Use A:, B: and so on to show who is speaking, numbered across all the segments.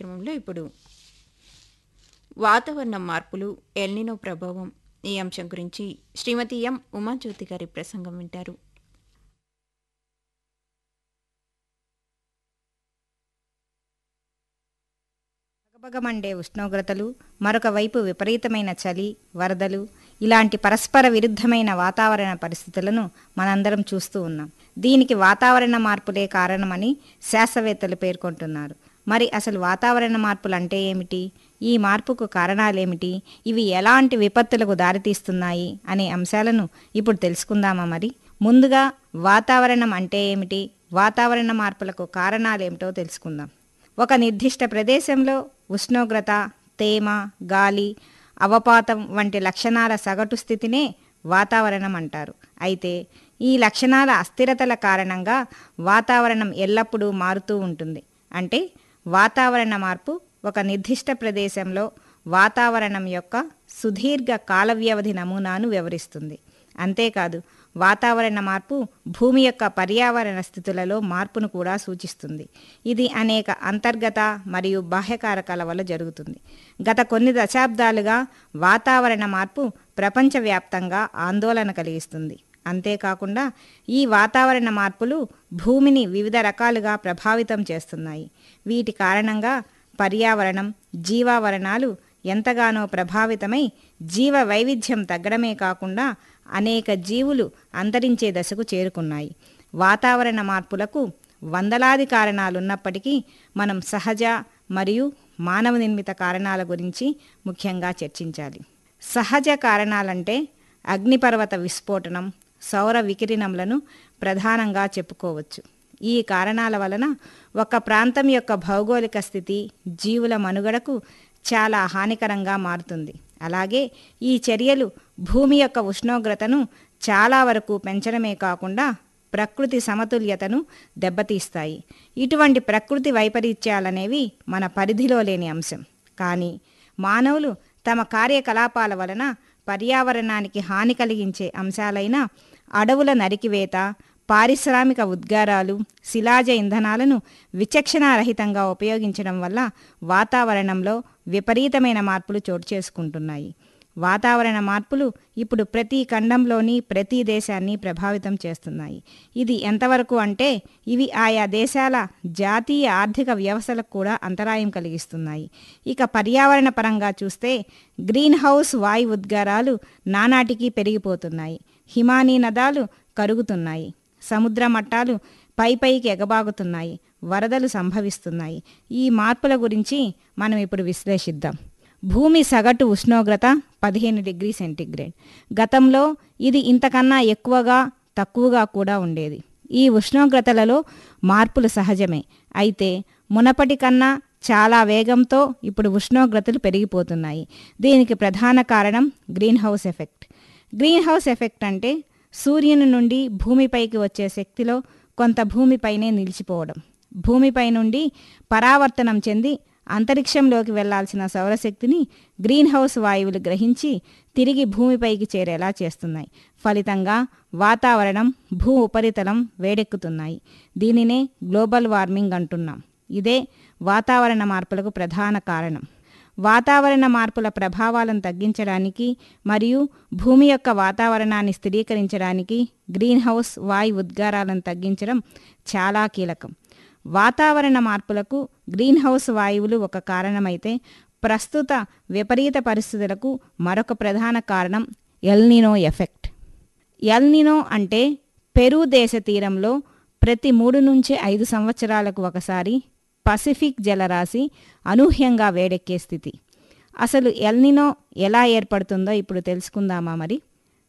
A: కార్యక్రమంలో ఇప్పుడు వాతావరణ మార్పులు ఎల్నినో ప్రభావం ఈ అంశం గురించి శ్రీమతి ఎం ఉమాజ్యోతి గారి ప్రసంగం వింటారు
B: భగభగమండే ఉష్ణోగ్రతలు మరొక వైపు విపరీతమైన చలి వరదలు ఇలాంటి పరస్పర విరుద్ధమైన వాతావరణ పరిస్థితులను మనందరం చూస్తూ ఉన్నాం దీనికి వాతావరణ మార్పులే కారణమని శాస్త్రవేత్తలు పేర్కొంటున్నారు మరి అసలు వాతావరణ మార్పులు అంటే ఏమిటి ఈ మార్పుకు కారణాలేమిటి ఇవి ఎలాంటి విపత్తులకు దారితీస్తున్నాయి అనే అంశాలను ఇప్పుడు తెలుసుకుందామా మరి ముందుగా వాతావరణం అంటే ఏమిటి వాతావరణ మార్పులకు కారణాలేమిటో తెలుసుకుందాం ఒక నిర్దిష్ట ప్రదేశంలో ఉష్ణోగ్రత తేమ గాలి అవపాతం వంటి లక్షణాల సగటు స్థితినే వాతావరణం అంటారు అయితే ఈ లక్షణాల అస్థిరతల కారణంగా వాతావరణం ఎల్లప్పుడూ మారుతూ ఉంటుంది అంటే వాతావరణ మార్పు ఒక నిర్దిష్ట ప్రదేశంలో వాతావరణం యొక్క సుదీర్ఘ కాల వ్యవధి నమూనాను వివరిస్తుంది అంతేకాదు వాతావరణ మార్పు భూమి యొక్క పర్యావరణ స్థితులలో మార్పును కూడా సూచిస్తుంది ఇది అనేక అంతర్గత మరియు బాహ్యకారకాల వల్ల జరుగుతుంది గత కొన్ని దశాబ్దాలుగా వాతావరణ మార్పు ప్రపంచవ్యాప్తంగా ఆందోళన కలిగిస్తుంది అంతేకాకుండా ఈ వాతావరణ మార్పులు భూమిని వివిధ రకాలుగా ప్రభావితం చేస్తున్నాయి వీటి కారణంగా పర్యావరణం జీవావరణాలు ఎంతగానో ప్రభావితమై జీవ వైవిధ్యం తగ్గడమే కాకుండా అనేక జీవులు అంతరించే దశకు చేరుకున్నాయి వాతావరణ మార్పులకు వందలాది కారణాలున్నప్పటికీ మనం సహజ మరియు మానవ నిర్మిత కారణాల గురించి ముఖ్యంగా చర్చించాలి సహజ కారణాలంటే అగ్నిపర్వత విస్ఫోటనం సౌర వికిరణంలను ప్రధానంగా చెప్పుకోవచ్చు ఈ కారణాల వలన ఒక ప్రాంతం యొక్క భౌగోళిక స్థితి జీవుల మనుగడకు చాలా హానికరంగా మారుతుంది అలాగే ఈ చర్యలు భూమి యొక్క ఉష్ణోగ్రతను చాలా వరకు పెంచడమే కాకుండా ప్రకృతి సమతుల్యతను దెబ్బతీస్తాయి ఇటువంటి ప్రకృతి వైపరీత్యాలనేవి మన పరిధిలో లేని అంశం కానీ మానవులు తమ కార్యకలాపాల వలన పర్యావరణానికి హాని కలిగించే అంశాలైన అడవుల నరికివేత పారిశ్రామిక ఉద్గారాలు శిలాజ ఇంధనాలను విచక్షణారహితంగా ఉపయోగించడం వల్ల వాతావరణంలో విపరీతమైన మార్పులు చోటు చేసుకుంటున్నాయి వాతావరణ మార్పులు ఇప్పుడు ప్రతి ఖండంలోని ప్రతి దేశాన్ని ప్రభావితం చేస్తున్నాయి ఇది ఎంతవరకు అంటే ఇవి ఆయా దేశాల జాతీయ ఆర్థిక వ్యవస్థలకు కూడా అంతరాయం కలిగిస్తున్నాయి ఇక పర్యావరణ పరంగా చూస్తే గ్రీన్ హౌస్ వాయు ఉద్గారాలు నానాటికి పెరిగిపోతున్నాయి హిమానీ నదాలు కరుగుతున్నాయి సముద్ర మట్టాలు పై పైకి ఎగబాగుతున్నాయి వరదలు సంభవిస్తున్నాయి ఈ మార్పుల గురించి మనం ఇప్పుడు విశ్లేషిద్దాం భూమి సగటు ఉష్ణోగ్రత పదిహేను డిగ్రీ సెంటీగ్రేడ్ గతంలో ఇది ఇంతకన్నా ఎక్కువగా తక్కువగా కూడా ఉండేది ఈ ఉష్ణోగ్రతలలో మార్పులు సహజమే అయితే మునపటి కన్నా చాలా వేగంతో ఇప్పుడు ఉష్ణోగ్రతలు పెరిగిపోతున్నాయి దీనికి ప్రధాన కారణం greenhouse effect greenhouse effect అంటే సూర్యుని నుండి భూమిపైకి వచ్చే శక్తిలో కొంత భూమిపైనే నిలిచిపోవడం భూమిపై నుండి పరావర్తనం చెంది అంతరిక్షంలోకి వెళ్లాల్సిన సౌరశక్తిని గ్రీన్ హౌస్ వాయువులు గ్రహించి తిరిగి భూమిపైకి చేరేలా చేస్తున్నాయి ఫలితంగా వాతావరణం భూ ఉపరితలం వేడెక్కుతున్నాయి దీనినే గ్లోబల్ వార్మింగ్ అంటున్నాం ఇదే వాతావరణ మార్పులకు ప్రధాన కారణం వాతావరణ మార్పుల ప్రభావాలను తగ్గించడానికి మరియు భూమి యొక్క వాతావరణాన్ని స్థిరీకరించడానికి గ్రీన్ హౌస్ వాయు ఉద్గారాలను తగ్గించడం చాలా కీలకం వాతావరణ మార్పులకు గ్రీన్ హౌస్ వాయువులు ఒక కారణమైతే ప్రస్తుత విపరీత పరిస్థితులకు మరొక ప్రధాన కారణం ఎల్నినో ఎఫెక్ట్ ఎల్నినో అంటే పెరు దేశ తీరంలో ప్రతి మూడు నుంచి ఐదు సంవత్సరాలకు ఒకసారి పసిఫిక్ జలరాశి అనూహ్యంగా వేడెక్కే స్థితి అసలు ఎల్నినో ఎలా ఏర్పడుతుందో ఇప్పుడు తెలుసుకుందామా మరి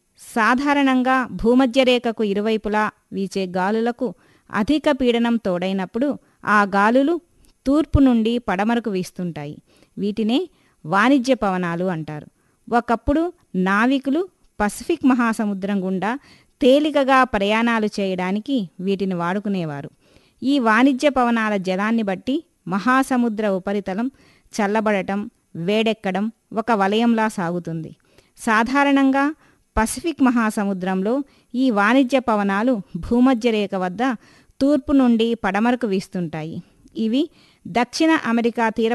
B: సాధారణంగా భూమధ్యరేఖకు ఇరువైపులా వీచే గాలులకు అధిక పీడనం తోడైనప్పుడు ఆ గాలులు తూర్పు నుండి పడమరకు వీస్తుంటాయి వీటినే వాణిజ్య పవనాలు అంటారు ఒకప్పుడు నావికులు పసిఫిక్ మహాసముద్రం గుండా తేలికగా ప్రయాణాలు చేయడానికి వీటిని వాడుకునేవారు ఈ వాణిజ్య పవనాల జలాన్ని బట్టి మహాసముద్ర ఉపరితలం చల్లబడటం వేడెక్కడం ఒక వలయంలా సాగుతుంది సాధారణంగా పసిఫిక్ మహాసముద్రంలో ఈ వాణిజ్య పవనాలు భూమధ్యరేఖ వద్ద తూర్పు నుండి పడమరకు వీస్తుంటాయి ఇవి దక్షిణ అమెరికా తీర